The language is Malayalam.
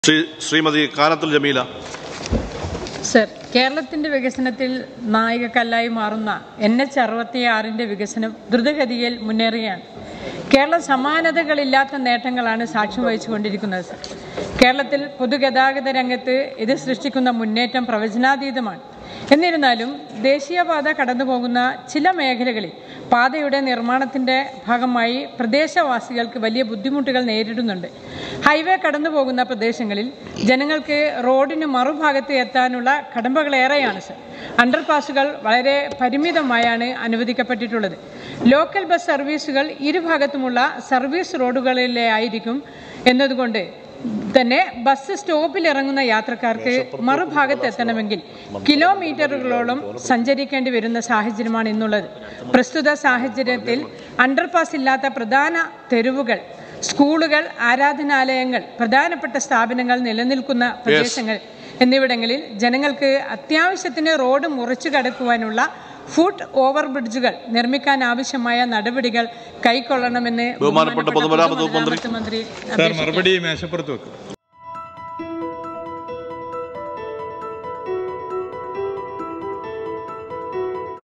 ശ്രീ ശ്രീമതി കാനത്തുൽ ജമീല സർ കേരളത്തിന്റെ വികസനത്തിൽ നായികക്കല്ലായി മാറുന്ന എൻ എച്ച് അറുപത്തിയാറിന്റെ വികസനം ദ്രുതഗതിയിൽ മുന്നേറുകയാണ് കേരളം സമാനതകളില്ലാത്ത നേട്ടങ്ങളാണ് സാക്ഷ്യം വഹിച്ചുകൊണ്ടിരിക്കുന്നത് സർ കേരളത്തിൽ പൊതുഗതാഗത രംഗത്ത് ഇത് സൃഷ്ടിക്കുന്ന മുന്നേറ്റം പ്രവചനാതീതമാണ് എന്നിരുന്നാലും ദേശീയപാത കടന്നുപോകുന്ന ചില മേഖലകളിൽ പാതയുടെ നിർമ്മാണത്തിന്റെ ഭാഗമായി പ്രദേശവാസികൾക്ക് വലിയ ബുദ്ധിമുട്ടുകൾ നേരിടുന്നുണ്ട് ഹൈവേ കടന്നു പോകുന്ന പ്രദേശങ്ങളിൽ ജനങ്ങൾക്ക് റോഡിന് മറുഭാഗത്ത് എത്താനുള്ള കടമ്പകളേറെയാണ് സർ അണ്ടർപാസുകൾ വളരെ പരിമിതമായാണ് അനുവദിക്കപ്പെട്ടിട്ടുള്ളത് ലോക്കൽ ബസ് സർവീസുകൾ ഇരുഭാഗത്തുമുള്ള സർവീസ് റോഡുകളിലെ ആയിരിക്കും എന്നതുകൊണ്ട് തന്നെ ബസ് സ്റ്റോപ്പിൽ ഇറങ്ങുന്ന യാത്രക്കാർക്ക് മറുഭാഗത്ത് എത്തണമെങ്കിൽ കിലോമീറ്ററുകളോളം സഞ്ചരിക്കേണ്ടി വരുന്ന സാഹചര്യമാണ് ഇന്നുള്ളത് പ്രസ്തുത സാഹചര്യത്തിൽ അണ്ടർപാസ് ഇല്ലാത്ത പ്രധാന തെരുവുകൾ സ്കൂളുകൾ ആരാധനാലയങ്ങൾ പ്രധാനപ്പെട്ട സ്ഥാപനങ്ങൾ നിലനിൽക്കുന്ന പ്രദേശങ്ങൾ എന്നിവിടങ്ങളിൽ ജനങ്ങൾക്ക് അത്യാവശ്യത്തിന് റോഡ് മുറിച്ചു കടക്കുവാനുള്ള ഫുട് ഓവർ ബ്രിഡ്ജുകൾ നിർമ്മിക്കാൻ ആവശ്യമായ നടപടികൾ കൈക്കൊള്ളണമെന്ന് ബഹുമാനപ്പെട്ട പൊതുമരാമത്ത് മന്ത്രി. പൊതുമരാമത്ത് മന്ത്രി സാർ മറുപടി മേശപ്പുറത്ത് വെക്കും